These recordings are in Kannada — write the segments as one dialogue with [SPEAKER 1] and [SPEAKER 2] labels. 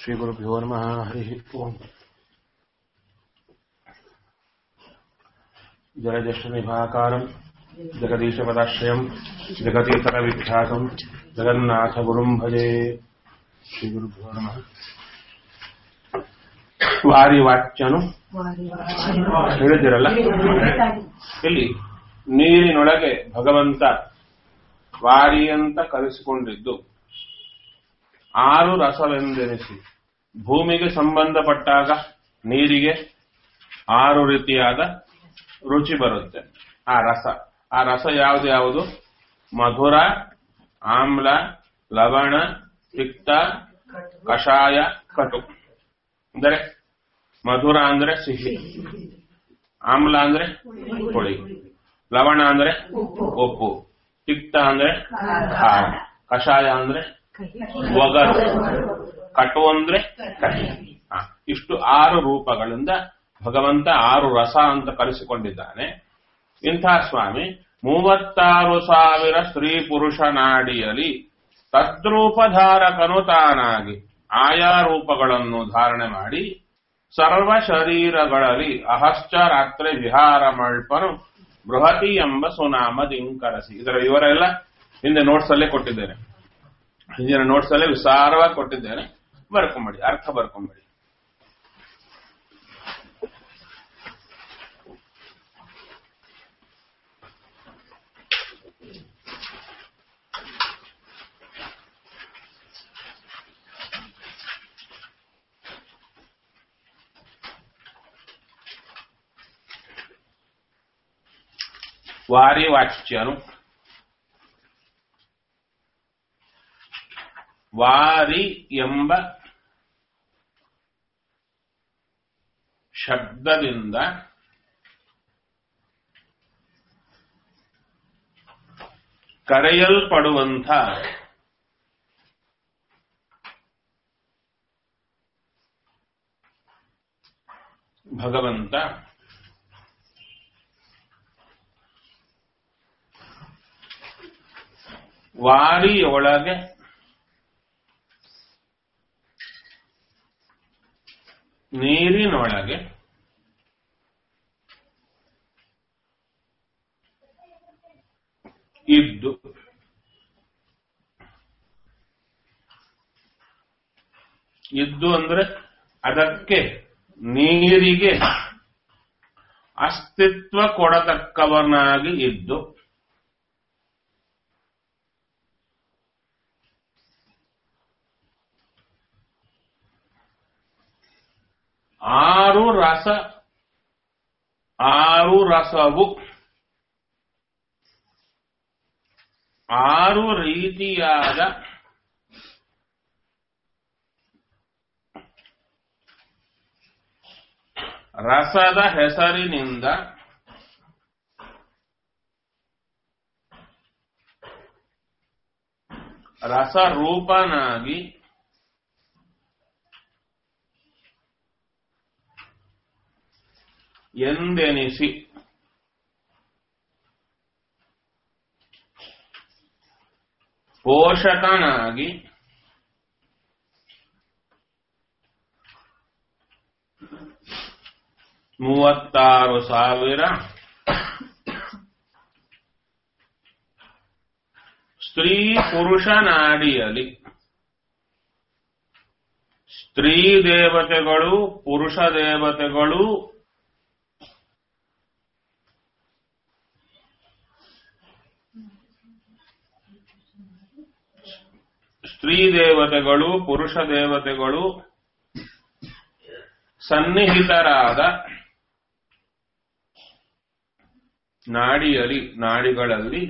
[SPEAKER 1] श्रीगुरुभ्यो नमः हरिः ओम् जलज्येष्ठनिभाकारम् जगदीशपदाश्रयम् जगतीतरविख्यातम् जगन्नाथगुरुम् भजे ಶ್ರೀಗುರುಭ್ಯೋ ನಮಃ ವಾರಿ ವಾಚ್ಯನು ಹೇಳಿದಿರಲ್ಲ ಇಲ್ಲಿ ನೀರಿನೊಳಗೆ ಭಗವಂತ ವಾರಿ ಅಂತ ಕರೆಸಿಕೊಂಡಿದ್ದು ಆರು ರಸವೆಂದೆನಿಸಿ ಭೂಮಿಗೆ ಸಂಬಂಧಪಟ್ಟಾಗ ನೀರಿಗೆ ಆರು ರೀತಿಯಾದ ರುಚಿ ಬರುತ್ತೆ ಆ ರಸ ಆ ರಸ ಯಾವುದು ಯಾವುದು ಮಧುರ ಆಮ್ಲ ಲವಣ ತಿಕ್ತ ಕಷಾಯ ಕಟು ಅಂದರೆ ಮಧುರ ಅಂದ್ರೆ ಸಿಹಿ ಆಮ್ಲ ಅಂದ್ರೆ ಹುಳಿ ಲವಣ ಅಂದ್ರೆ ಉಪ್ಪು ತಿಕ್ತ ಅಂದ್ರೆ ಖಾರ ಕಷಾಯ ಅಂದ್ರೆ ಒಗರು ಕಟು ಅಂದ್ರೆ ಕಹಿ ಹ, ಇಷ್ಟು ಆರು ರೂಪಗಳಿಂದ ಭಗವಂತ ಆರು ರಸ ಅಂತ ಕರೆಸಿಕೊಂಡಿದ್ದಾನೆ ಇಂಥ ಸ್ವಾಮಿ ಮೂವತ್ತಾರು ಸಾವಿರ ಸ್ತ್ರೀ ಪುರುಷ ನಾಡಿಯಲ್ಲಿ ತದ್ರೂಪಧಾರಕನು ತಾನಾಗಿ ಆಯಾ ರೂಪಗಳನ್ನು ಧಾರಣೆ ಮಾಡಿ ಸರ್ವ ಶರೀರಗಳಲ್ಲಿ ಅಹಶ್ಚ ರಾತ್ರಿ ವಿಹಾರ ಮಳ್ಪನು ಬೃಹತಿ ಎಂಬ ಸುನಾಮದಿಂಕರಸಿ ಇದರ ವಿವರ ಎಲ್ಲ ಹಿಂದೆ ನೋಟ್ಸ್ ಅಲ್ಲೇ ಕೊಟ್ಟಿದ್ದೇನೆ ಹಿಂದಿನ ನೋಟ್ಸ್ ಅಲ್ಲೇ ವಿಸ್ತಾರವಾಗಿ ಕೊಟ್ಟಿದ್ದೇನೆ ಬರ್ಕೊಂಬಿಡಿ ಅರ್ಥ ಬರ್ಕೊಂಬಿಡಿ ವಾರಿವಾಚ್ಯನು ವಾರಿ ಎಂಬ ಶಬ್ದದಿಂದ ಕರೆಯಲ್ಪಡುವಂಥ ಭಗವಂತ ವಾರಿಯೊಳಗೆ ನೀರಿನೊಳಗೆ ಇದ್ದು ಇದ್ದು ಅಂದ್ರೆ ಅದಕ್ಕೆ ನೀರಿಗೆ ಅಸ್ತಿತ್ವ ಕೊಡತಕ್ಕವನಾಗಿ ಇದ್ದು ಆರು ರಸ ಆರು ರಸವು ಆರು ರೀತಿಯಾದ ರಸದ ಹೆಸರಿನಿಂದ ರಸರೂಪನಾಗಿ ಎಂದೆನಿಸಿ ಪೋಷಕನಾಗಿ ಮೂವತ್ತಾರು ಸಾವಿರ ಸ್ತ್ರೀ ಪುರುಷ ನಾಡಿಯಲ್ಲಿ ಸ್ತ್ರೀ ದೇವತೆಗಳು ಪುರುಷ ದೇವತೆಗಳು ಸ್ತ್ರೀ ದೇವತೆಗಳು ಪುರುಷ ದೇವತೆಗಳು ಸನ್ನಿಹಿತರಾದ ನಾಡಿಯಲ್ಲಿ ನಾಡಿಗಳಲ್ಲಿ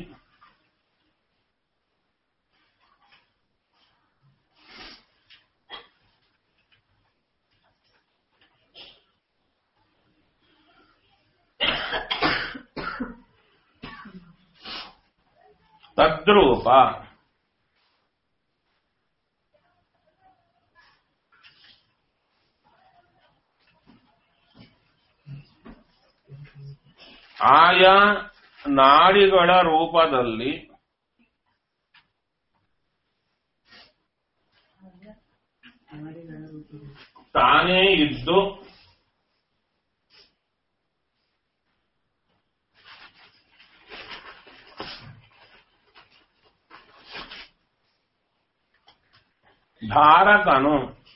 [SPEAKER 1] ತದ್ರೂಪ ಆಯಾ ನಾಡಿಗಳ ರೂಪದಲ್ಲಿ ತಾನೇ ಇದ್ದು ಧಾರಕನು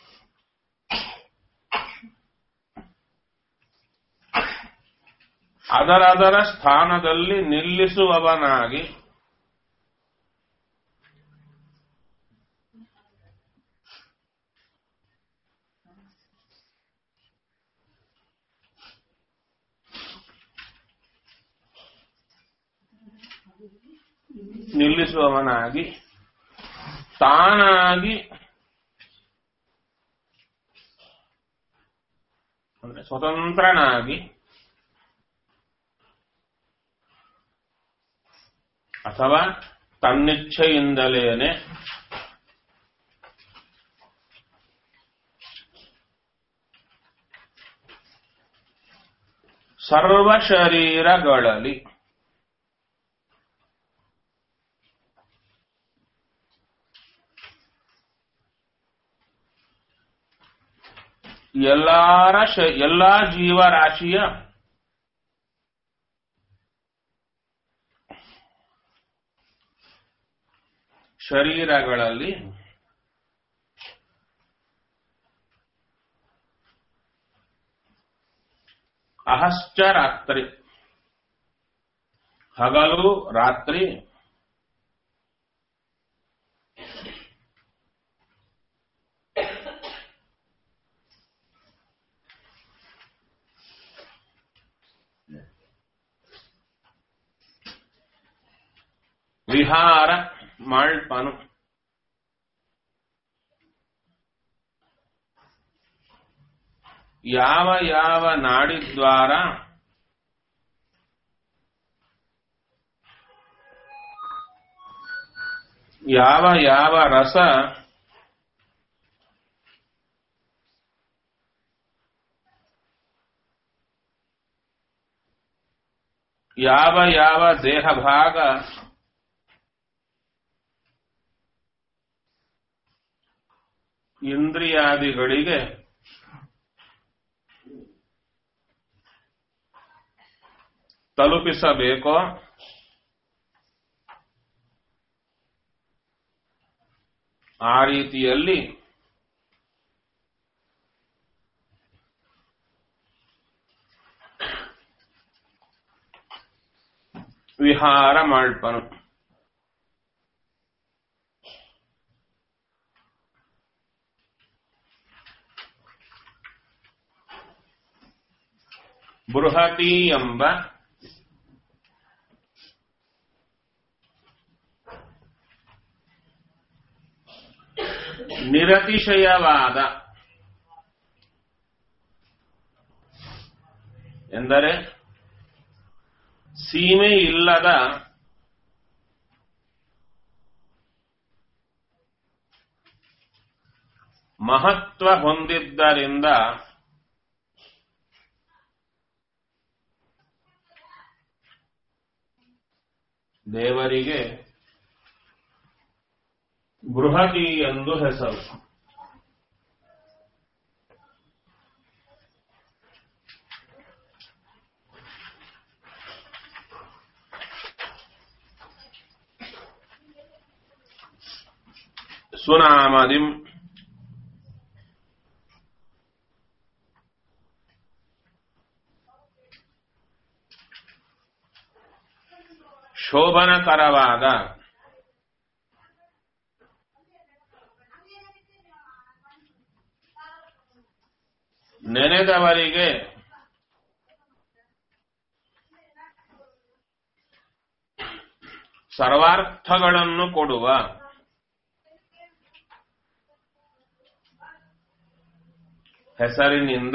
[SPEAKER 1] ಅದರದರ ಸ್ಥಾನದಲ್ಲಿ ನಿಲ್ಲಿಸುವವನಾಗಿ ನಿಲ್ಲಿಸುವವನಾಗಿ ತಾನಾಗಿ ಅಂದ್ರೆ ಸ್ವತಂತ್ರನಾಗಿ ಅಥವಾ ತನ್ನಿಚ್ಛೆಯಿಂದಲೇನೆ ಸರ್ವ ಶರೀರಗಳಲ್ಲಿ ಎಲ್ಲಾರ ಶ ಎಲ್ಲಾ ಜೀವರಾಶಿಯ ಶರೀರಗಳಲ್ಲಿ ಅಹಶ್ಚ ರಾತ್ರಿ ಹಗಲು ರಾತ್ರಿ ವಿಹಾರ ಮಾಳ್ಪನು ಯಾವ ಯಾವ ನಾಡಿದ್ವಾರ ಯಾವ ಯಾವ ರಸ ಯಾವ ಯಾವ ದೇಹ ಭಾಗ ಇಂದ್ರಿಯಾದಿಗಳಿಗೆ ತಲುಪಿಸಬೇಕೋ ಆ ರೀತಿಯಲ್ಲಿ ವಿಹಾರ ಮಾಡ್ಪನು ಬೃಹತಿ ಎಂಬ ನಿರತಿಶಯವಾದ ಎಂದರೆ ಸೀಮೆ ಇಲ್ಲದ ಮಹತ್ವ ಹೊಂದಿದ್ದರಿಂದ ದೇವರಿಗೆ ಬೃಹತಿ ಎಂದು ಹೆಸರು ಸುನಾಮದಿಂ ಶೋಭನಕರವಾದ ನೆನೆದವರಿಗೆ ಸರ್ವಾರ್ಥಗಳನ್ನು ಕೊಡುವ ಹೆಸರಿನಿಂದ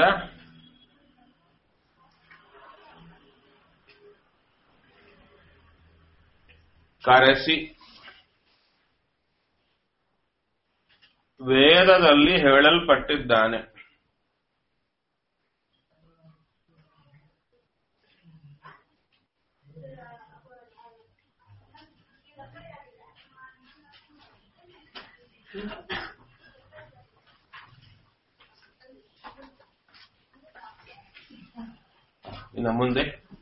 [SPEAKER 1] ಕರೆಸಿ ವೇದದಲ್ಲಿ ಹೇಳಲ್ಪಟ್ಟಿದ್ದಾನೆ ಇನ್ನು ಮುಂದೆ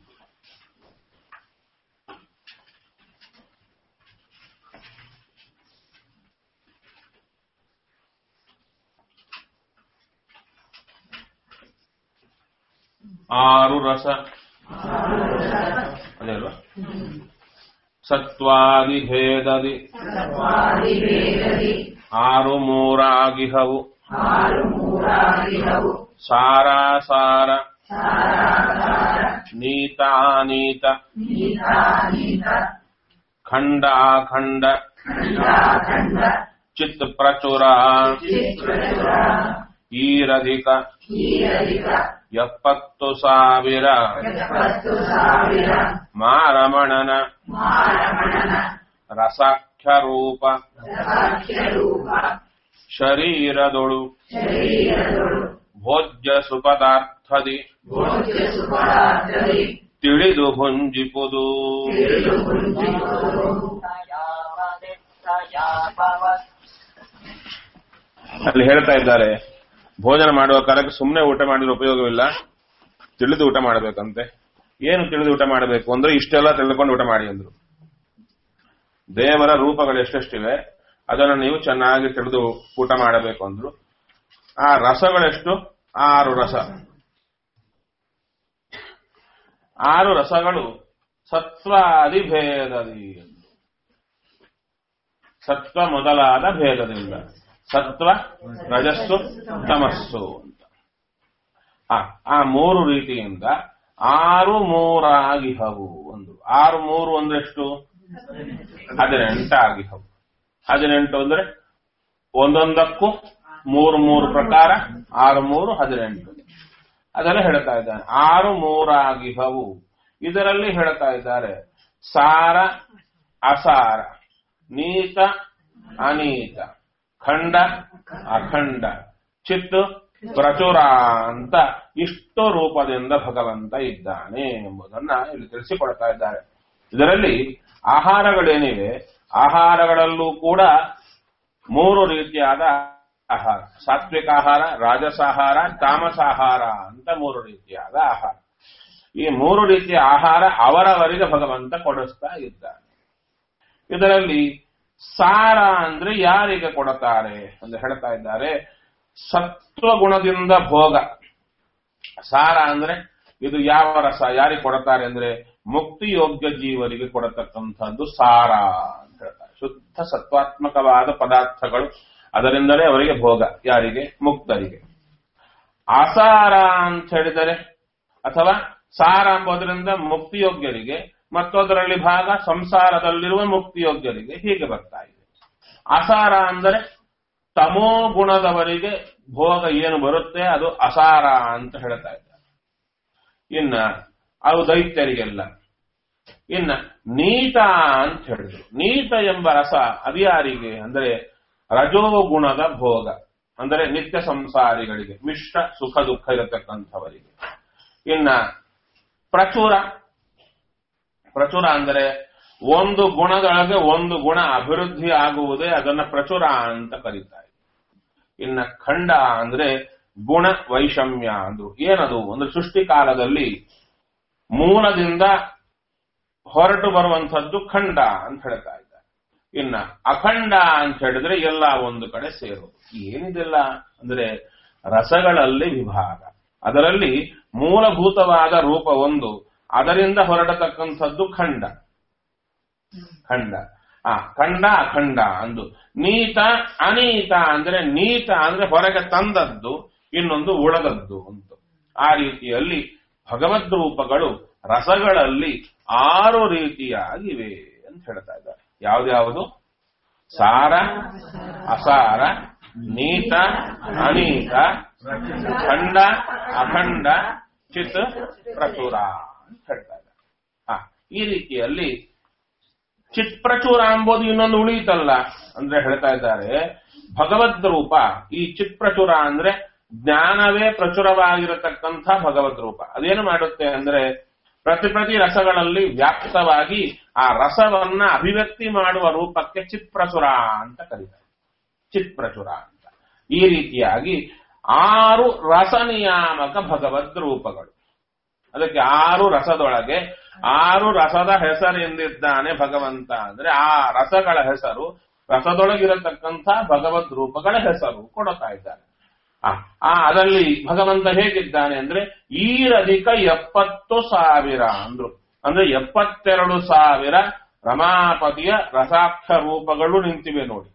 [SPEAKER 1] ಆರು ರಸ ಅದೇ ಅಲ್ವಾ ಸತ್ವಾದಿ ಭೇದದಿ
[SPEAKER 2] ಸತ್ವಾದಿವೇದದಿ
[SPEAKER 1] ಆರು ಮೂರಾಗಿಹವು
[SPEAKER 2] ಆರು ಮೂರಾಗಿರವು
[SPEAKER 1] ಸಾರಾಸಾರ
[SPEAKER 2] ಸಾರಾಸಾರ
[SPEAKER 1] ನೀತಾನೀತ
[SPEAKER 2] ನೀತಾನೀತ
[SPEAKER 1] ಖಂಡಾಖಂಡ
[SPEAKER 2] ಖಂಡಾಖಂಡ
[SPEAKER 1] ಚಿತ್ ಪ್ರಚುರ
[SPEAKER 2] ಚಿತ್ರಚುರ
[SPEAKER 1] ಈರಧಿಕ
[SPEAKER 2] ಕೀರಧಿಕ
[SPEAKER 1] ಎಪ್ಪತ್ತು ಸಾವಿರ
[SPEAKER 2] ಎಪ್ಪತ್ತು ಸಾವಿರ
[SPEAKER 1] ಮಾರಮಣನ
[SPEAKER 2] ಮಾರಮಣನ
[SPEAKER 1] ರಸಾಖ್ಯರೂಪ
[SPEAKER 2] ಸಾಖ್ಯರೂಪ
[SPEAKER 1] ಶರೀರದೊಳು
[SPEAKER 2] ಶರೀರದೊಳು
[SPEAKER 1] ಭೋಜ್ಯ ಸುಪದಾರ್ಥದಿ
[SPEAKER 2] ಭೋಜ್ಯ ಸುಪದಾರ್ಥದಿ
[SPEAKER 1] ತಿಳಿದು ಭುಂಜಿಪುದು
[SPEAKER 2] ತಿಳಿದು ಗುಂಜಿಸುವುದು
[SPEAKER 1] ಅಲ್ಲಿ ಹೇಳ್ತಾ ಇದ್ದಾರೆ ಭೋಜನ ಮಾಡುವ ಕಾಲಕ್ಕೆ ಸುಮ್ಮನೆ ಊಟ ಮಾಡಿದ್ರೆ ಉಪಯೋಗವಿಲ್ಲ ತಿಳಿದು ಊಟ ಮಾಡಬೇಕಂತೆ ಏನು ತಿಳಿದು ಊಟ ಮಾಡಬೇಕು ಅಂದ್ರೆ ಇಷ್ಟೆಲ್ಲ ತಿಳ್ಕೊಂಡು ಊಟ ಮಾಡಿ ಅಂದ್ರು ದೇವರ ರೂಪಗಳು ಎಷ್ಟೆಷ್ಟಿವೆ ಅದನ್ನು ನೀವು ಚೆನ್ನಾಗಿ ತಿಳಿದು ಊಟ ಮಾಡಬೇಕು ಅಂದ್ರು ಆ ರಸಗಳೆಷ್ಟು ಆರು ರಸ ಆರು ರಸಗಳು ಸತ್ವಾದಿ ಭೇದದಿ ಸತ್ವ ಮೊದಲಾದ ಭೇದದಿಂದ ಸತ್ವ ರಜಸ್ಸು ತಮಸ್ಸು ಅಂತ ಆ, ಆ ಮೂರು ರೀತಿಯಿಂದ ಆರು ಮೂರಾಗಿಹವು ಒಂದು ಆರು ಮೂರು ಅಂದ್ರೆ ಎಷ್ಟು ಹದಿನೆಂಟಾಗಿಹವು ಹದಿನೆಂಟು ಅಂದ್ರೆ ಒಂದೊಂದಕ್ಕೂ ಮೂರು ಮೂರು ಪ್ರಕಾರ ಆರು ಮೂರು ಹದಿನೆಂಟು ಅದೆಲ್ಲ ಹೇಳ್ತಾ ಇದ್ದಾನೆ ಆರು ಮೂರಾಗಿಹವು ಇದರಲ್ಲಿ ಹೇಳ್ತಾ ಇದ್ದಾರೆ ಸಾರ ಅಸಾರ ನೀತ ಅನೀತ ಖಂಡ ಅಖಂಡ ಚಿತ್ ಪ್ರಚುರ ಅಂತ ಇಷ್ಟು ರೂಪದಿಂದ ಭಗವಂತ ಇದ್ದಾನೆ ಎಂಬುದನ್ನ ಇಲ್ಲಿ ತಿಳಿಸಿಕೊಡ್ತಾ ಇದ್ದಾರೆ ಇದರಲ್ಲಿ ಆಹಾರಗಳೇನಿವೆ ಆಹಾರಗಳಲ್ಲೂ ಕೂಡ ಮೂರು ರೀತಿಯಾದ ಆಹಾರ ಸಾತ್ವಿಕ ಆಹಾರ ರಾಜಸಾಹಾರ ತಾಮಸಾಹಾರ ಅಂತ ಮೂರು ರೀತಿಯಾದ ಆಹಾರ ಈ ಮೂರು ರೀತಿಯ ಆಹಾರ ಅವರವರಿಗೆ ಭಗವಂತ ಕೊಡಿಸ್ತಾ ಇದ್ದಾನೆ ಇದರಲ್ಲಿ ಸಾರ ಅಂದ್ರೆ ಯಾರಿಗೆ ಕೊಡುತ್ತಾರೆ ಅಂತ ಹೇಳ್ತಾ ಇದ್ದಾರೆ ಸತ್ವಗುಣದಿಂದ ಭೋಗ ಸಾರ ಅಂದ್ರೆ ಇದು ಯಾವ ರಸ ಯಾರಿಗೆ ಕೊಡುತ್ತಾರೆ ಅಂದ್ರೆ ಮುಕ್ತಿ ಯೋಗ್ಯ ಜೀವರಿಗೆ ಕೊಡತಕ್ಕಂಥದ್ದು ಸಾರ ಅಂತ ಹೇಳ್ತಾರೆ ಶುದ್ಧ ಸತ್ವಾತ್ಮಕವಾದ ಪದಾರ್ಥಗಳು ಅದರಿಂದಲೇ ಅವರಿಗೆ ಭೋಗ ಯಾರಿಗೆ ಮುಕ್ತರಿಗೆ ಆಸಾರ ಅಂತ ಹೇಳಿದರೆ ಅಥವಾ ಸಾರ ಎಂಬುದರಿಂದ ಮುಕ್ತಿಯೋಗ್ಯರಿಗೆ ಮತ್ತೊಂದರಲ್ಲಿ ಭಾಗ ಸಂಸಾರದಲ್ಲಿರುವ ಮುಕ್ತಿಯೋಗ್ಯರಿಗೆ ಹೀಗೆ ಬರ್ತಾ ಇದೆ ಅಸಾರ ಅಂದರೆ ತಮೋ ಗುಣದವರಿಗೆ ಭೋಗ ಏನು ಬರುತ್ತೆ ಅದು ಅಸಾರ ಅಂತ ಹೇಳ್ತಾ ಇದ್ದಾರೆ ಇನ್ನ ಅದು ದೈತ್ಯರಿಗೆಲ್ಲ ಇನ್ನ ನೀತ ಅಂತ ಹೇಳಿದ್ರು ನೀತ ಎಂಬ ರಸ ಅದು ಯಾರಿಗೆ ಅಂದರೆ ರಜೋಗುಣದ ಭೋಗ ಅಂದರೆ ನಿತ್ಯ ಸಂಸಾರಿಗಳಿಗೆ ಮಿಶ್ರ ಸುಖ ದುಃಖ ಇರತಕ್ಕಂಥವರಿಗೆ ಇನ್ನ ಪ್ರಚುರ ಪ್ರಚುರ ಅಂದರೆ ಒಂದು ಗುಣದೊಳಗೆ ಒಂದು ಗುಣ ಅಭಿವೃದ್ಧಿ ಆಗುವುದೇ ಅದನ್ನ ಪ್ರಚುರ ಅಂತ ಕರೀತಾರೆ ಇನ್ನ ಖಂಡ ಅಂದ್ರೆ ಗುಣ ವೈಷಮ್ಯ ಅಂದ್ರು ಏನದು ಅಂದ್ರೆ ಸೃಷ್ಟಿ ಕಾಲದಲ್ಲಿ ಮೂಲದಿಂದ ಹೊರಟು ಬರುವಂತದ್ದು ಖಂಡ ಅಂತ ಹೇಳ್ತಾ ಇದ್ದಾರೆ ಇನ್ನ ಅಖಂಡ ಅಂತ ಹೇಳಿದ್ರೆ ಎಲ್ಲ ಒಂದು ಕಡೆ ಸೇರೋದು ಏನಿದೆಲ್ಲ ಅಂದ್ರೆ ರಸಗಳಲ್ಲಿ ವಿಭಾಗ ಅದರಲ್ಲಿ ಮೂಲಭೂತವಾದ ರೂಪ ಒಂದು ಅದರಿಂದ ಹೊರಡತಕ್ಕಂಥದ್ದು ಖಂಡ ಖಂಡ ಆ ಖಂಡ ಅಖಂಡ ಅಂದು ನೀತ ಅನೀತ ಅಂದ್ರೆ ನೀತ ಅಂದ್ರೆ ಹೊರಗೆ ತಂದದ್ದು ಇನ್ನೊಂದು ಉಳದದ್ದು ಅಂತ ಆ ರೀತಿಯಲ್ಲಿ ಭಗವದ್ ರೂಪಗಳು ರಸಗಳಲ್ಲಿ ಆರು ರೀತಿಯಾಗಿವೆ ಅಂತ ಹೇಳ್ತಾ ಇದ್ದಾರೆ ಯಾವ್ದ್ಯಾವುದು ಸಾರ ಅಸಾರ ನೀತ ಅನೀತ ಖಂಡ ಅಖಂಡ ಚಿತ್ ಪ್ರಚುರ ಅಂತ ಹೇಳ್ತಾ ಇದ್ದಾರೆ ಆ, ಈ ರೀತಿಯಲ್ಲಿ ಚಿತ್ ಪ್ರಚುರ ಎಂಬುದು ಇನ್ನೊಂದು ಉಳಿಯಿತಲ್ಲ ಅಂದ್ರೆ ಹೇಳ್ತಾ ಇದ್ದಾರೆ ಭಗವದ್ ರೂಪ ಈ ಚಿತ್ ಪ್ರಚುರ ಅಂದ್ರೆ ಜ್ಞಾನವೇ ಪ್ರಚುರವಾಗಿರತಕ್ಕಂಥ ಭಗವದ್ ರೂಪ ಅದೇನು ಮಾಡುತ್ತೆ ಅಂದ್ರೆ ಪ್ರತಿ ಪ್ರತಿ ರಸಗಳಲ್ಲಿ ವ್ಯಾಪ್ತವಾಗಿ ಆ ರಸವನ್ನ ಅಭಿವ್ಯಕ್ತಿ ಮಾಡುವ ರೂಪಕ್ಕೆ ಚಿತ್ ಪ್ರಚುರ ಅಂತ ಕರೀತಾರೆ ಚಿತ್ ಪ್ರಚುರ ಅಂತ ಈ ರೀತಿಯಾಗಿ ಆರು ರಸ ನಿಯಾಮಕ ಭಗವದ್ ರೂಪಗಳು ಅದಕ್ಕೆ ಆರು ರಸದೊಳಗೆ ಆರು ರಸದ ಹೆಸರಿಂದಿದ್ದಾನೆ ಭಗವಂತ ಅಂದ್ರೆ ಆ ರಸಗಳ ಹೆಸರು ರಸದೊಳಗಿರತಕ್ಕಂಥ ಭಗವದ್ ರೂಪಗಳ ಹೆಸರು ಕೊಡುತ್ತಾ ಇದ್ದಾರೆ ಆ, ಆ ಅದರಲ್ಲಿ ಭಗವಂತ ಹೇಗಿದ್ದಾನೆ ಅಂದ್ರೆ ಈರಧಿಕ ಎಪ್ಪತ್ತು ಸಾವಿರ ಅಂದ್ರು ಅಂದ್ರೆ ಎಪ್ಪತ್ತೆರಡು ಸಾವಿರ ರಮಾಪತಿಯ ರಸಾಕ್ಷ ರೂಪಗಳು ನಿಂತಿವೆ ನೋಡಿ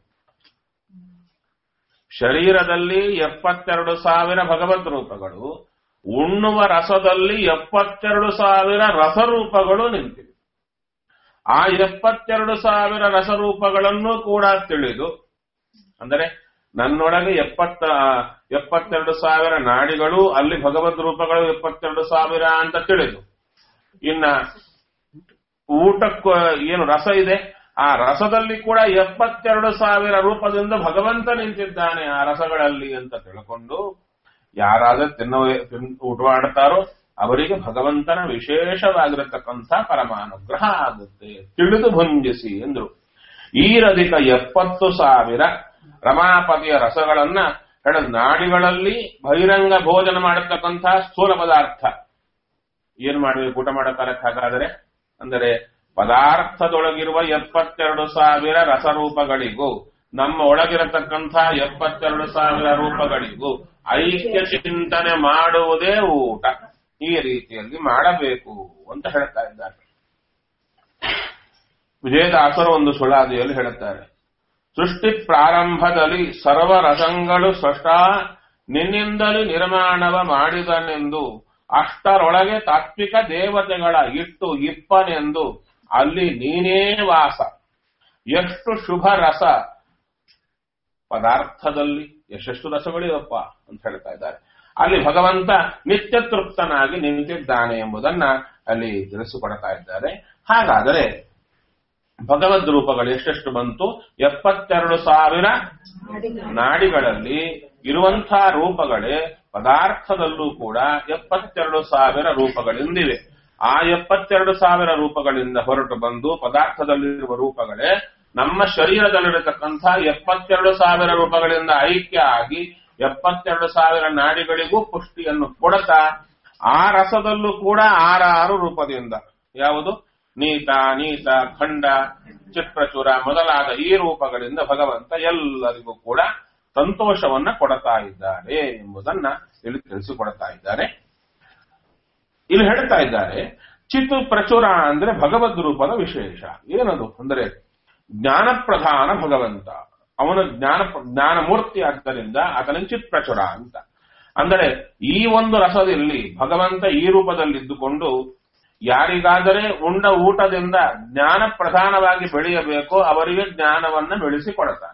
[SPEAKER 1] ಶರೀರದಲ್ಲಿ ಎಪ್ಪತ್ತೆರಡು ಸಾವಿರ ಭಗವದ್ ರೂಪಗಳು ಉಣ್ಣುವ ರಸದಲ್ಲಿ ಎಪ್ಪತ್ತೆರಡು ಸಾವಿರ ರಸರೂಪಗಳು ನಿಂತಿವೆ ಆ ಎಪ್ಪತ್ತೆರಡು ಸಾವಿರ ರಸರೂಪಗಳನ್ನು ಕೂಡ ತಿಳಿದು ಅಂದರೆ ನನ್ನೊಳಗೆ ಎಪ್ಪತ್ತ ಎಪ್ಪತ್ತೆರಡು ಸಾವಿರ ನಾಡಿಗಳು ಅಲ್ಲಿ ಭಗವದ್ ರೂಪಗಳು ಎಪ್ಪತ್ತೆರಡು ಸಾವಿರ ಅಂತ ತಿಳಿದು ಇನ್ನ ಊಟಕ್ಕೂ ಏನು ರಸ ಇದೆ ಆ ರಸದಲ್ಲಿ ಕೂಡ ಎಪ್ಪತ್ತೆರಡು ಸಾವಿರ ರೂಪದಿಂದ ಭಗವಂತ ನಿಂತಿದ್ದಾನೆ ಆ ರಸಗಳಲ್ಲಿ ಅಂತ ತಿಳ್ಕೊಂಡು ಯಾರಾದ್ರೂ ತಿನ್ನುವ ತಿನ್- ಊಟವಾಡ್ತಾರೋ ಅವರಿಗೆ ಭಗವಂತನ ವಿಶೇಷವಾಗಿರತಕ್ಕಂಥ ಪರಮಾನುಗ್ರಹ ಆಗುತ್ತೆ ತಿಳಿದು ಭುಂಜಿಸಿ ಎಂದ್ರು ಈರಧಿಕ ಎಪ್ಪತ್ತು ಸಾವಿರ ರಮಾಪತಿಯ ರಸಗಳನ್ನ ಹೇಳ ನಾಡಿಗಳಲ್ಲಿ ಬಹಿರಂಗ ಭೋಜನ ಮಾಡತಕ್ಕಂಥ ಸ್ಥೂಲ ಪದಾರ್ಥ ಏನ್ ಮಾಡಬೇಕು ಊಟ ಮಾಡೋ ಕಾಲಕ್ಕೆ ಹಾಗಾದರೆ ಅಂದರೆ ಪದಾರ್ಥದೊಳಗಿರುವ ಎಪ್ಪತ್ತೆರಡು ಸಾವಿರ ರಸರೂಪಗಳಿಗೂ ನಮ್ಮ ಒಳಗಿರತಕ್ಕಂಥ ಎಪ್ಪತ್ತೆರಡು ಸಾವಿರ ರೂಪಗಳಿಗೂ ಐಕ್ಯ ಚಿಂತನೆ ಮಾಡುವುದೇ ಊಟ ಈ ರೀತಿಯಲ್ಲಿ ಮಾಡಬೇಕು ಅಂತ ಹೇಳ್ತಾ ಇದ್ದಾರೆ ವಿಜಯದಾಸರು ಒಂದು ಸುಳಾದಿಯಲ್ಲಿ ಹೇಳುತ್ತಾರೆ ಸೃಷ್ಟಿ ಪ್ರಾರಂಭದಲ್ಲಿ ಸರ್ವ ರಸಗಳು ಸ್ರಷ್ಟ ನಿನ್ನಿಂದಲೇ ನಿರ್ಮಾಣವ ಮಾಡಿದನೆಂದು ಅಷ್ಟರೊಳಗೆ ತಾತ್ವಿಕ ದೇವತೆಗಳ ಇಟ್ಟು ಇಪ್ಪನೆಂದು ಅಲ್ಲಿ ನೀನೇ ವಾಸ ಎಷ್ಟು ಶುಭ ರಸ ಪದಾರ್ಥದಲ್ಲಿ ಎಷ್ಟೆಷ್ಟು ರಸಗಳಿವಪ್ಪ ಅಂತ ಹೇಳ್ತಾ ಇದ್ದಾರೆ ಅಲ್ಲಿ ಭಗವಂತ ನಿತ್ಯ ತೃಪ್ತನಾಗಿ ನಿಂತಿದ್ದಾನೆ ಎಂಬುದನ್ನ ಅಲ್ಲಿ ತಿಳಿಸಿಕೊಡ್ತಾ ಇದ್ದಾರೆ ಹಾಗಾದರೆ ಭಗವದ್ ರೂಪಗಳು ಎಷ್ಟೆಷ್ಟು ಬಂತು ಎಪ್ಪತ್ತೆರಡು ಸಾವಿರ ನಾಡಿಗಳಲ್ಲಿ ಇರುವಂತಹ ರೂಪಗಳೇ ಪದಾರ್ಥದಲ್ಲೂ ಕೂಡ ಎಪ್ಪತ್ತೆರಡು ಸಾವಿರ ರೂಪಗಳಿಂದಿವೆ ಆ ಎಪ್ಪತ್ತೆರಡು ಸಾವಿರ ರೂಪಗಳಿಂದ ಹೊರಟು ಬಂದು ಪದಾರ್ಥದಲ್ಲಿರುವ ರೂಪಗಳೇ ನಮ್ಮ ಶರೀರದಲ್ಲಿರತಕ್ಕಂಥ ಎಪ್ಪತ್ತೆರಡು ಸಾವಿರ ರೂಪಗಳಿಂದ ಐಕ್ಯ ಆಗಿ ಎಪ್ಪತ್ತೆರಡು ಸಾವಿರ ನಾಡಿಗಳಿಗೂ ಪುಷ್ಟಿಯನ್ನು ಕೊಡತಾ ಆ ರಸದಲ್ಲೂ ಕೂಡ ಆರಾರು ರೂಪದಿಂದ ಯಾವುದು ನೀತ ನೀತ ಖಂಡ ಚಿತ್ರಚೂರ ಮೊದಲಾದ ಈ ರೂಪಗಳಿಂದ ಭಗವಂತ ಎಲ್ಲರಿಗೂ ಕೂಡ ಸಂತೋಷವನ್ನ ಕೊಡ್ತಾ ಇದ್ದಾರೆ ಎಂಬುದನ್ನ ಇಲ್ಲಿ ತಿಳಿಸಿಕೊಡ್ತಾ ಇದ್ದಾರೆ ಇಲ್ಲಿ ಹೇಳ್ತಾ ಇದ್ದಾರೆ ಚಿತ್ತು ಪ್ರಚುರ ಅಂದ್ರೆ ಭಗವದ್ ರೂಪದ ವಿಶೇಷ ಏನದು ಅಂದ್ರೆ ಜ್ಞಾನ ಪ್ರಧಾನ ಭಗವಂತ ಅವನ ಜ್ಞಾನ ಜ್ಞಾನ ಮೂರ್ತಿ ಆದ್ದರಿಂದ ಆತನ ಚಿತ್ ಪ್ರಚುರ ಅಂತ ಅಂದರೆ ಈ ಒಂದು ರಸದಲ್ಲಿ ಭಗವಂತ ಈ ರೂಪದಲ್ಲಿದ್ದುಕೊಂಡು ಯಾರಿಗಾದರೆ ಉಂಡ ಊಟದಿಂದ ಜ್ಞಾನ ಪ್ರಧಾನವಾಗಿ ಬೆಳೆಯಬೇಕೋ ಅವರಿಗೆ ಜ್ಞಾನವನ್ನ ಬೆಳೆಸಿಕೊಡ್ತಾನೆ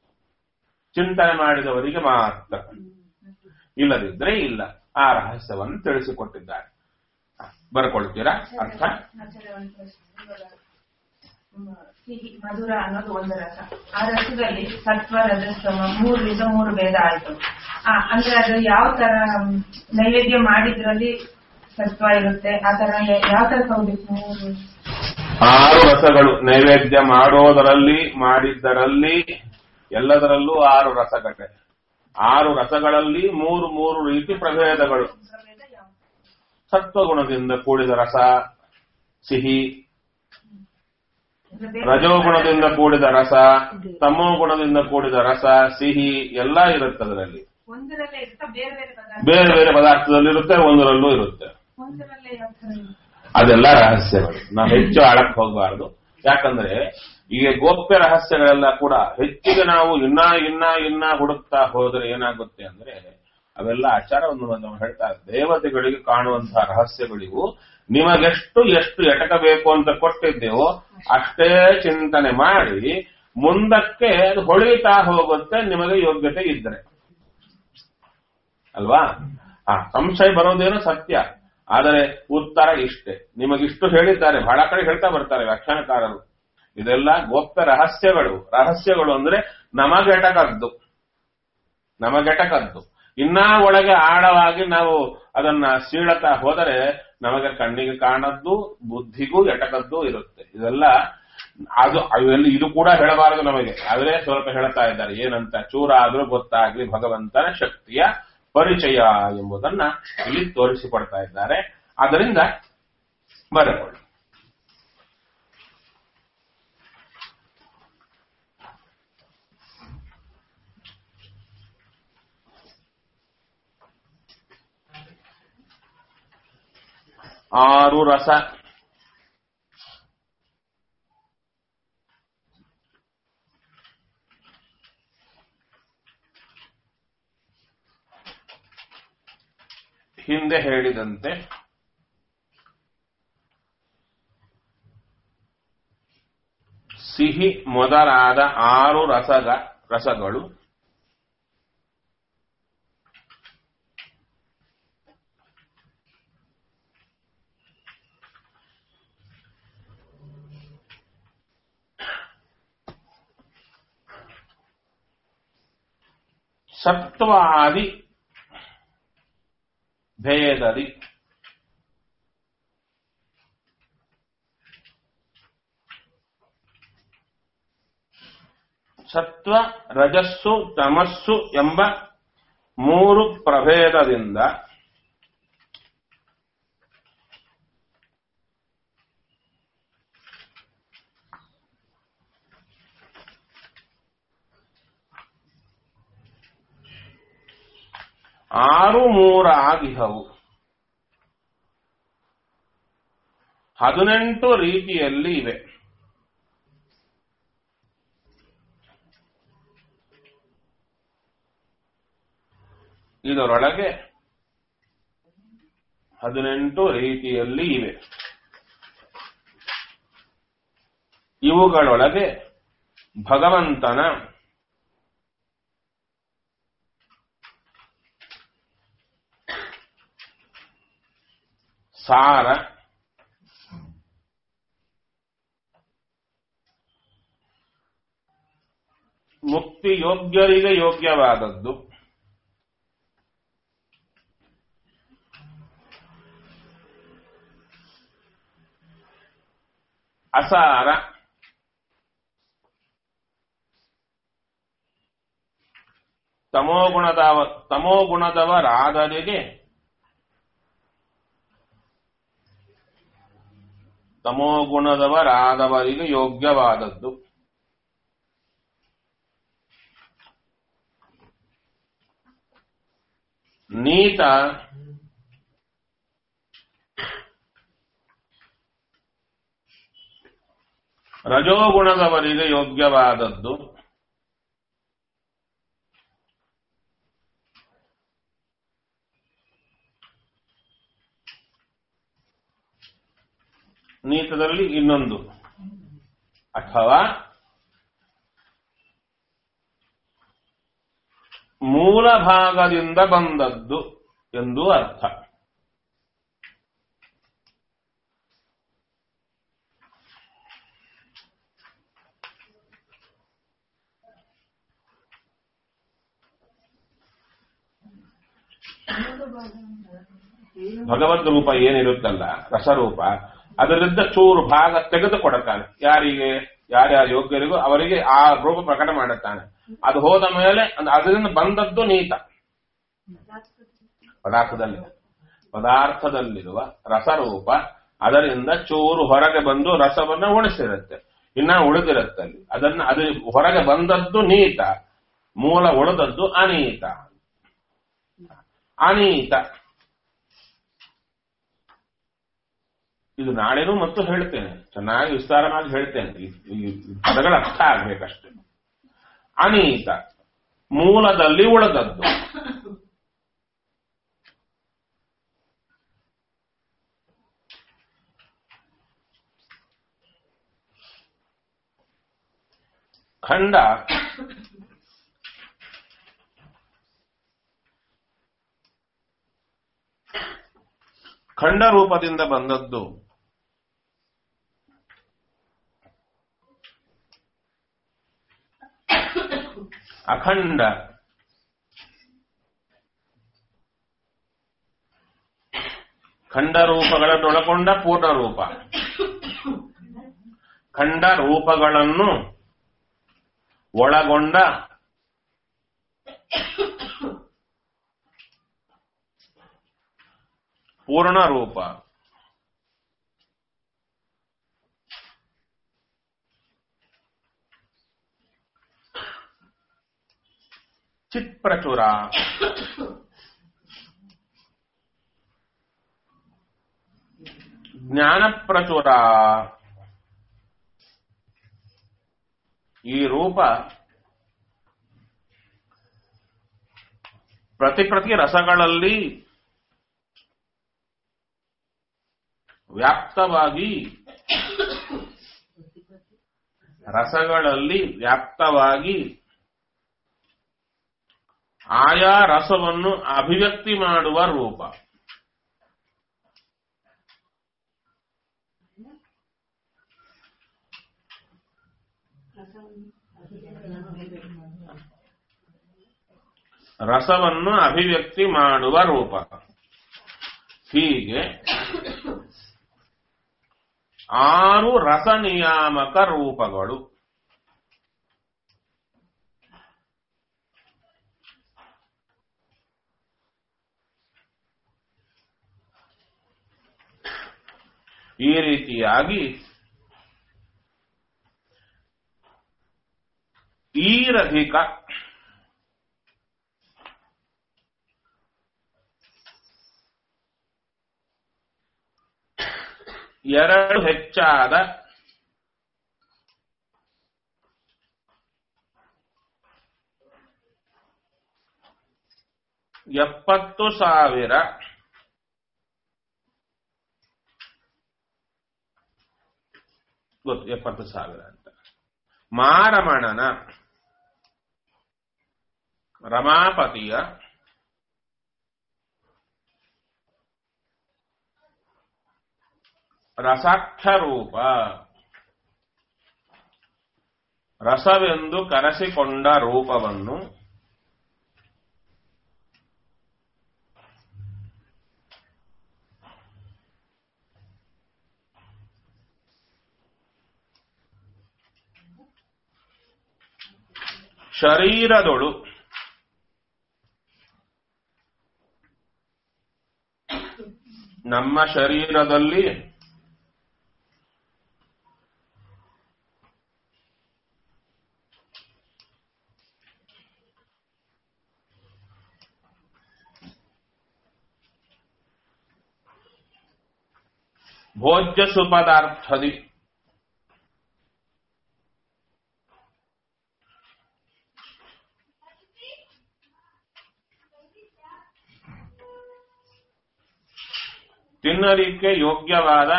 [SPEAKER 1] ಚಿಂತನೆ ಮಾಡಿದವರಿಗೆ ಮಾತ್ರ ಇಲ್ಲದಿದ್ರೆ ಇಲ್ಲ ಆ ರಹಸ್ಯವನ್ನು ತಿಳಿಸಿಕೊಟ್ಟಿದ್ದಾರೆ ಬರ್ಕೊಳ್ತೀರಾ ಅರ್ಥ
[SPEAKER 3] ಆಚಾರ್ಯ ಒಂದು ಪ್ರಶ್ನೆ. ಇವಾಗ, ಹ್ಮ್, ಸಿಹಿ ಮಧುರ ಅನ್ನೋದು ಒಂದು ರಸ ಆ ರಸದಲ್ಲಿ ಸತ್ವ ರಜಸ್ತಮ ಮೂರರಿಂದ ಮೂರು ಭೇದ ಆಯ್ತು ಆ, ಅಂದ್ರೆ ಅದು ಯಾವ ತರ ಹ್ಮ್, ನೈವೇದ್ಯ ಮಾಡಿದ್ರಲ್ಲಿ ಸತ್ವ ಇರುತ್ತೆ ಆ ತರ ಯಾವ ತರ ಹೋಗ್ಬೇಕು ಮೂರು
[SPEAKER 1] ಆರು ರಸಗಳು ನೈವೇದ್ಯ ಮಾಡೋದರಲ್ಲಿ ಮಾಡಿದ್ದರಲ್ಲಿ ಎಲ್ಲದರಲ್ಲೂ ಆರು ರಸಗಟ್ಟೆ ಆರು ರಸಗಳಲ್ಲಿ ಮೂರು ಮೂರು ರೀತಿ ಪ್ರಭೇದಗಳು
[SPEAKER 3] ಪ್ರಭೇದ ಯಾವ್ದು?
[SPEAKER 1] ಸತ್ವಗುಣದಿಂದ ಕೂಡಿದ ರಸ ಸಿಹಿ
[SPEAKER 3] ಅಂದ್ರೆ ಬೇರೆ
[SPEAKER 1] ರಜೋಗುಣದಿಂದ ಕೂಡಿದ ರಸ ತಮೋ ಗುಣದಿಂದ ಕೂಡಿದ ರಸ ಸಿಹಿ ಎಲ್ಲ ಇರುತ್ತೆ ಅದರಲ್ಲಿ
[SPEAKER 3] ಒಂದರಲ್ಲೇ ಇರುತ್ತಾ ಬೇರೆ ಬೇರೆ ಪದಾರ್ಥ
[SPEAKER 1] ಬೇರೆ ಬೇರೆ ಪದಾರ್ಥದಲ್ಲಿರುತ್ತೆ ಒಂದರಲ್ಲೂ ಇರುತ್ತೆ
[SPEAKER 3] ಒಂದರಲ್ಲೇ ಯಾವ ತರ ಇರುತ್ತೆ?
[SPEAKER 1] ಅದೆಲ್ಲ ರಹಸ್ಯಗಳು ನಾವು ಹೆಚ್ಚು ಆಳಕ್ಕೆ ಹೋಗಬಾರದು ಯಾಕಂದ್ರೆ ಈಗ ಗೋಪ್ಯ ರಹಸ್ಯಗಳೆಲ್ಲ ಕೂಡ ಹೆಚ್ಚಿಗೆ ನಾವು ಇನ್ನ ಇನ್ನ ಇನ್ನ ಹುಡುಕ್ತಾ ಹೋದ್ರೆ ಏನಾಗುತ್ತೆ ಅಂದ್ರೆ ಅವೆಲ್ಲ ಆಚಾರವನ್ನು ನಾವು ಹೇಳ್ತಾರೆ ದೇವತೆಗಳಿಗೆ ಕಾಣುವಂತಹ ರಹಸ್ಯಗಳಿಗೂ ನಿಮಗೆಷ್ಟು ಎಷ್ಟು ಎಟಕಬೇಕು ಅಂತ ಕೊಟ್ಟಿದ್ದೇವೋ ಅಷ್ಟೇ ಚಿಂತನೆ ಮಾಡಿ ಮುಂದಕ್ಕೆ ಅದು ಹೊಳಿತಾ ಹೋಗುತ್ತೆ ನಿಮಗೆ ಯೋಗ್ಯತೆ ಇದ್ರೆ ಅಲ್ವಾ ಆ ಸಂಶಯ ಬರೋದೇನೋ ಸತ್ಯ ಆದರೆ ಉತ್ತರ ಇಷ್ಟೇ ನಿಮಗಿಷ್ಟು ಹೇಳಿದ್ದಾರೆ ಬಹಳ ಕಡೆ ಹೇಳ್ತಾ ಬರ್ತಾರೆ ವ್ಯಾಖ್ಯಾನಕಾರರು ಇದೆಲ್ಲ ಗೋಪ್ಯ ರಹಸ್ಯಗಳು ರಹಸ್ಯಗಳು ಅಂದ್ರೆ ನಮಗೆಟಕದ್ದು ನಮಗೆಟಕದ್ದು ಇನ್ನ ಒಳಗೆ ಆಳವಾಗಿ ನಾವು ಅದನ್ನ ಸೀಳತಾ ಹೋದರೆ ನಮಗೆ ಕಣ್ಣಿಗೆ ಕಾಣದ್ದು ಬುದ್ಧಿಗೂ ಎಟಕದ್ದು ಇರುತ್ತೆ ಇದೆಲ್ಲ ಅದು ಅವೆಲ್ಲ ಇದು ಕೂಡ ಹೇಳಬಾರದು ನಮಗೆ ಆದ್ರೆ ಸ್ವಲ್ಪ ಹೇಳ್ತಾ ಇದ್ದಾರೆ ಏನಂತ ಚೂರ ಆದ್ರೂ ಗೊತ್ತಾಗ್ಲಿ ಭಗವಂತನ ಶಕ್ತಿಯ ಪರಿಚಯ ಎಂಬುದನ್ನ ಇಲ್ಲಿ ತೋರಿಸಿಕೊಡ್ತಾ ಇದ್ದಾರೆ ಆದ್ದರಿಂದ ಬರೆಕೊಳ್ಳಿ ಆರು ರಸ ಹಿಂದೆ ಹೇಳಿದಂತೆ ಸಿಹಿ ಮೊದಲಾದ ಆರು ರಸಗ ರಸಗಳು ಸತ್ವಾದಿ ಭೇದದಿ ಸತ್ವ ರಜಸ್ಸು ತಮಸ್ಸು ಎಂಬ ಮೂರು ಪ್ರಭೇದದಿಂದ ಆರು ಮೂರಾಗಿಹವು ಹದಿನೆಂಟು ರೀತಿಯಲ್ಲಿ ಇವೆ ಇದರೊಳಗೆ ಹದಿನೆಂಟು ರೀತಿಯಲ್ಲಿ ಇವೆ ಇವುಗಳೊಳಗೆ ಭಗವಂತನ ಸಾರ ಮುಕ್ತಿ ಯೋಗ್ಯರಿಗೆ ಯೋಗ್ಯವಾದದ್ದು ಅಸಾರ ತಮೋಗುಣದವ ತಮೋಗುಣದವರಾದರಿಗೆ ತಮೋಗುಣದವರಾದವರಿಗೆ ಯೋಗ್ಯವಾದದ್ದು ನೀತ ರಜೋಗುಣದವರಿಗೆ ಯೋಗ್ಯವಾದದ್ದು ನೀತದಲ್ಲಿ ಇನ್ನೊಂದು ಅಥವಾ ಮೂಲ ಭಾಗದಿಂದ ಬಂದದ್ದು ಎಂದು ಅರ್ಥ ಭಗವದ್ ರೂಪ ಏನಿರುತ್ತಲ್ಲ ರಸರೂಪ ಅದರಿಂದ ಚೂರು ಭಾಗ ತೆಗೆದು ಕೊಡುತ್ತಾನೆ ಯಾರಿಗೆ ಯಾರ್ಯಾರ ಯೋಗ್ಯರಿಗೂ ಅವರಿಗೆ ಆ ರೂಪ ಪ್ರಕಟ ಮಾಡುತ್ತಾನೆ ಅದು ಹೋದ ಮೇಲೆ ಅದು- ಅದರಿಂದ ಬಂದದ್ದು ನೀತ ಪದಾರ್ಥದಲ್ಲಿ ಪದಾರ್ಥದಲ್ಲಿರುವ ರಸರೂಪ ಅದರಿಂದ ಚೂರು ಹೊರಗೆ ಬಂದು ರಸವನ್ನ ಉಣಿಸಿರುತ್ತೆ ಇನ್ನ ಉಳಿದಿರುತ್ತೆ ಅಲ್ಲಿ ಅದನ್ನ ಅದು ಹೊರಗೆ ಬಂದದ್ದು ನೀತ ಮೂಲ ಉಳಿದದ್ದು ಅನೀತ ಅನೀತ ಇದು ನಾಳೆನೂ ಮತ್ತು ಹೇಳ್ತೇನೆ ಚೆನ್ನಾಗಿ ವಿಸ್ತಾರವಾಗಿ ಹೇಳ್ತೇನೆ ಈ- ಈ ಪದಗಳ ಅರ್ಥ ಆಗ್ಬೇಕಷ್ಟೆ ಅನೀತ ಮೂಲದಲ್ಲಿ ಉಳಿದದ್ದು ಖಂಡ ಖಂಡ ರೂಪದಿಂದ ಬಂದದ್ದು ಅಖಂಡ ಖಂಡ ರೂಪಗಳನ್ನೊಳಗೊಂಡ ಪೂರ್ಣ ರೂಪ ಖಂಡ ರೂಪಗಳನ್ನು ಒಳಗೊಂಡ ಪೂರ್ಣ ರೂಪ ಚಿತ್ಪ್ರಚುರ ಜ್ಞಾನಪ್ರಚುರ ಈ ರೂಪ ಪ್ರತಿ ಪ್ರತಿ ರಸಗಳಲ್ಲಿ ವ್ಯಾಪ್ತವಾಗಿ ರಸಗಳಲ್ಲಿ ವ್ಯಾಪ್ತವಾಗಿ ಆಯಾ ರಸವನ್ನು ಅಭಿವ್ಯಕ್ತಿ ಮಾಡುವ ರೂಪ ರಸವನ್ನು ಅಭಿವ್ಯಕ್ತಿ ಮಾಡುವ ರೂಪ ಹೀಗೆ ಆರು ರಸ ನಿಯಾಮಕ ರೂಪಗಳು ಈ ರೀತಿಯಾಗಿ ಈರಧಿಕ ಎರಡು ಹೆಚ್ಚಾದ ಎಪ್ಪತ್ತು ಸಾವಿರ ಗೊತ್ತು ಎಪ್ಪತ್ತು ಸಾವಿರ ಅಂತ ಮಾರಮಣನ ರಮಾಪತಿಯ ರಸಾಕ್ಷರೂಪ ರಸವೆಂದು ಕರೆಸಿಕೊಂಡ ರೂಪವನ್ನು ಶರೀರದೊಳು ನಮ್ಮ ಶರೀರದಲ್ಲಿ ಭೋಜ್ಯ ಸುಪದಾರ್ಥದಿ ತಿನ್ನಲಿಕ್ಕೆ ಯೋಗ್ಯವಾದ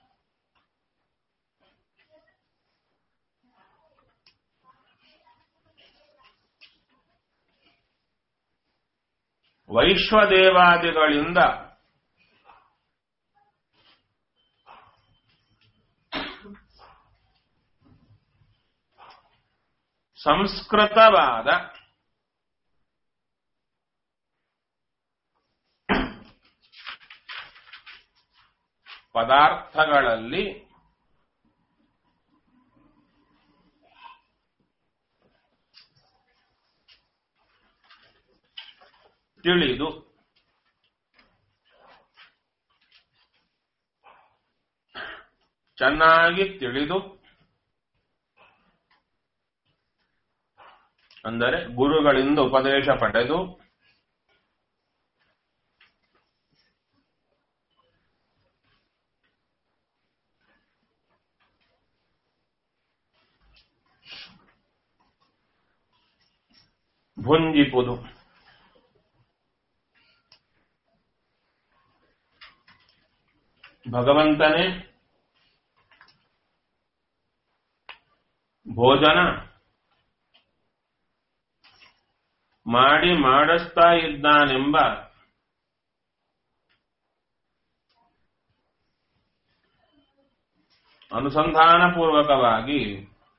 [SPEAKER 1] ವೈಶ್ವದೇವಾದಿಗಳಿಂದ ಸಂಸ್ಕೃತವಾದ ಪದಾರ್ಥಗಳಲ್ಲಿ ತಿಳಿದು ಚೆನ್ನಾಗಿ ತಿಳಿದು ಅಂದರೆ ಗುರುಗಳಿಂದ ಉಪದೇಶ ಪಡೆದು ಭುಂಜಿಪುದು ಭಗವಂತನೇ ಭೋಜನ ಮಾಡಿ ಮಾಡಿಸ್ತಾ ಇದ್ದಾನೆಂಬ ಅನುಸಂಧಾನಪೂರ್ವಕವಾಗಿ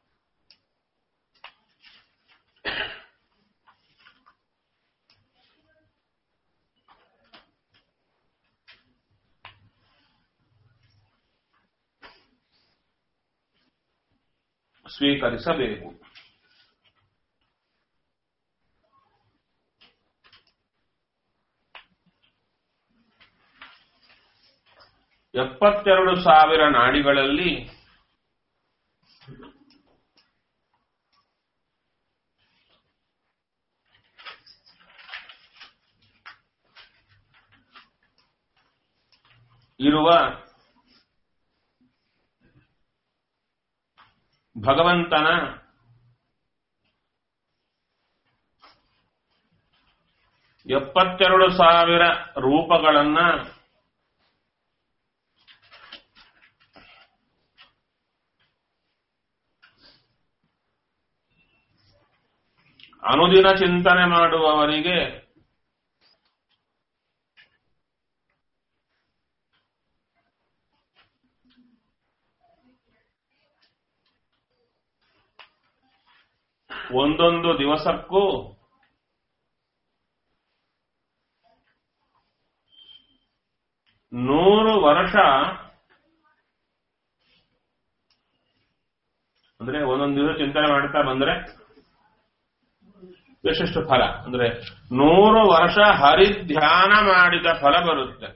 [SPEAKER 1] ಸ್ವೀಕರಿಸಬೇಕು ಎಪ್ಪತ್ತೆರಡು ಸಾವಿರ ನಾಡಿಗಳಲ್ಲಿ ಇರುವ ಭಗವಂತನ ಎಪ್ಪತ್ತೆರಡು ಸಾವಿರ ರೂಪಗಳನ್ನ ಅನುದಿನ ಚಿಂತನೆ ಮಾಡುವವರಿಗೆ ಒಂದೊಂದು ದಿವಸಕ್ಕೂ ನೂರು ವರ್ಷ ಅಂದ್ರೆ ಒಂದೊಂದು ದಿವಸ ಚಿಂತನೆ ಮಾಡ್ತಾ ಬಂದ್ರೆ ಎಷ್ಟೆಷ್ಟು ಫಲ ಅಂದ್ರೆ ನೂರು ವರ್ಷ ಹರಿಧ್ಯಾನ ಮಾಡಿದ ಫಲ ಬರುತ್ತೆ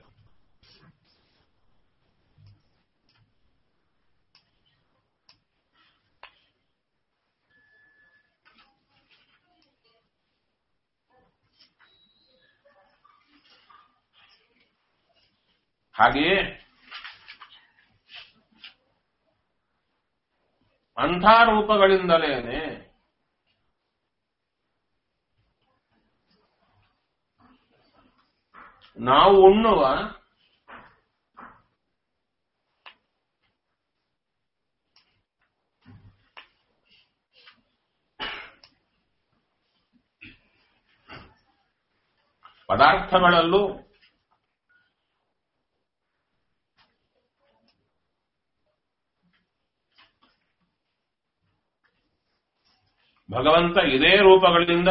[SPEAKER 1] ಹಾಗೆಯೇ ಅಂಥ ರೂಪಗಳಿಂದಲೇನೆ ನಾವು ಉಣ್ಣುವ ಪದಾರ್ಥಗಳಲ್ಲೂ ಭಗವಂತ ಇದೇ ರೂಪಗಳಿಂದ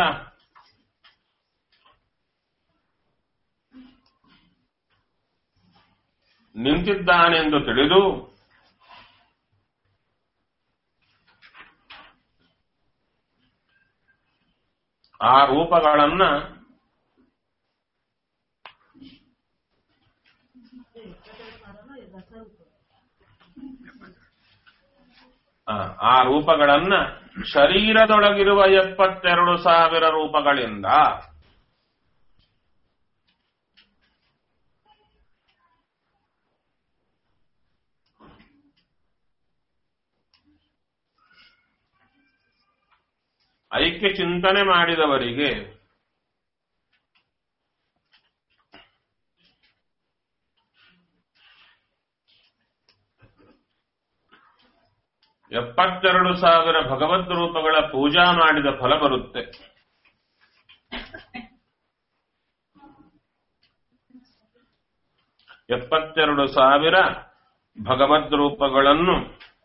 [SPEAKER 1] ನಿಂತಿದ್ದಾನೆಂದು ತಿಳಿದು ಆ ರೂಪಗಳನ್ನ ಆ, ಆ ರೂಪಗಳನ್ನ ಶರೀರದೊಳಗಿರುವ ಎಪ್ಪತ್ತೆರಡು ಸಾವಿರ ರೂಪಗಳಿಂದ ಐಕ್ಯ ಚಿಂತನೆ ಮಾಡಿದವರಿಗೆ ಎಪ್ಪತ್ತೆರಡು ಸಾವಿರ ಭಗವದ್ ರೂಪಗಳ ಪೂಜಾ ಮಾಡಿದ ಫಲ ಬರುತ್ತೆ ಎಪ್ಪತ್ತೆರಡು ಸಾವಿರ ಭಗವದ್ ರೂಪಗಳನ್ನು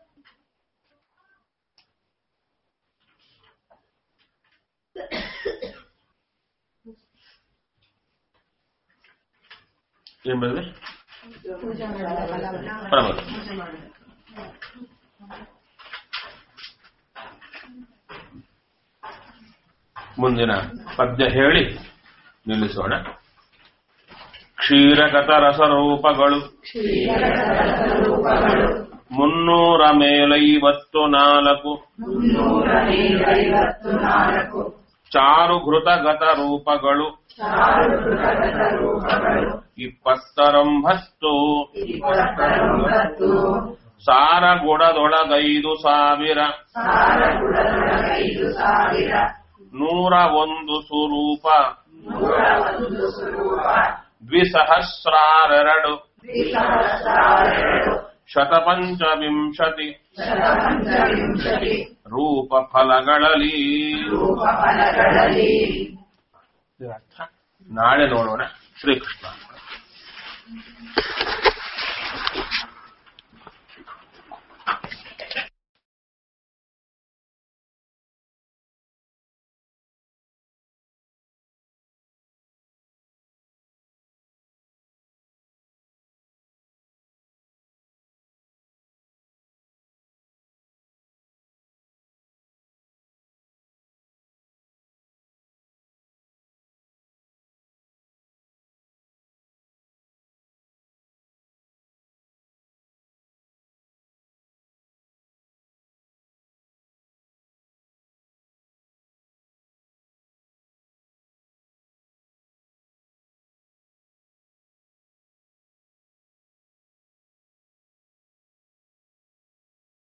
[SPEAKER 1] ಏನ್ ಬಂದ್ರೆ ಪ್ರಬಲ ಮುಂದಿನ ಪದ್ಯ ಹೇಳಿ ನಿಲ್ಲಿಸೋಣ ಕ್ಷೀರಗತ ರಸರೂಪಗಳು
[SPEAKER 2] ರೂಪಗಳು
[SPEAKER 1] ಮುನ್ನೂರ ಮೇಲೈವತ್ತು ನಾಲ್ಕು
[SPEAKER 2] ಮುನ್ನೂರ ಐವತ್ತು ನಾಲ್ಕು
[SPEAKER 1] ಚಾರುಘೃತಗತ ರೂಪಗಳು
[SPEAKER 2] ಸಾವಿರ ಕೃತಗತ ರೂಪಗಳು
[SPEAKER 1] ಇಪ್ಪತ್ತರೊಂಬತ್ತು
[SPEAKER 2] ಇಪ್ಪತ್ತೊಂಬತ್ತು
[SPEAKER 1] ಸಾರಗುಡದೊಳಗೈದು ಸಾವಿರ
[SPEAKER 2] ಸಾರ ಗುಣದೊಳಗೈದು ಸಾವಿರ
[SPEAKER 1] ನೂರ ಒಂದು ಸ್ವರೂಪ
[SPEAKER 2] ನೂರ ಒಂದು ಸ್ವರೂಪ
[SPEAKER 1] ದ್ವಿಸಹಸ್ರಾರೆರಡು
[SPEAKER 2] ದ್ವಿಸಹಸ್ರಾರೆರಡು
[SPEAKER 1] ಶತಪಂಚವಿಂಶತಿ
[SPEAKER 2] ಶತಪಂಚವಿಂಶತಿ
[SPEAKER 1] ರೂಪ ಫಲಗಳಲ್ಲಿ
[SPEAKER 2] ರೂಪ ಫಲಗಳಲ್ಲಿ
[SPEAKER 1] ಇದರ ಅರ್ಥ ನಾಳೆ ನೋಡೋಣ ಶ್ರೀಕೃಷ್ಣ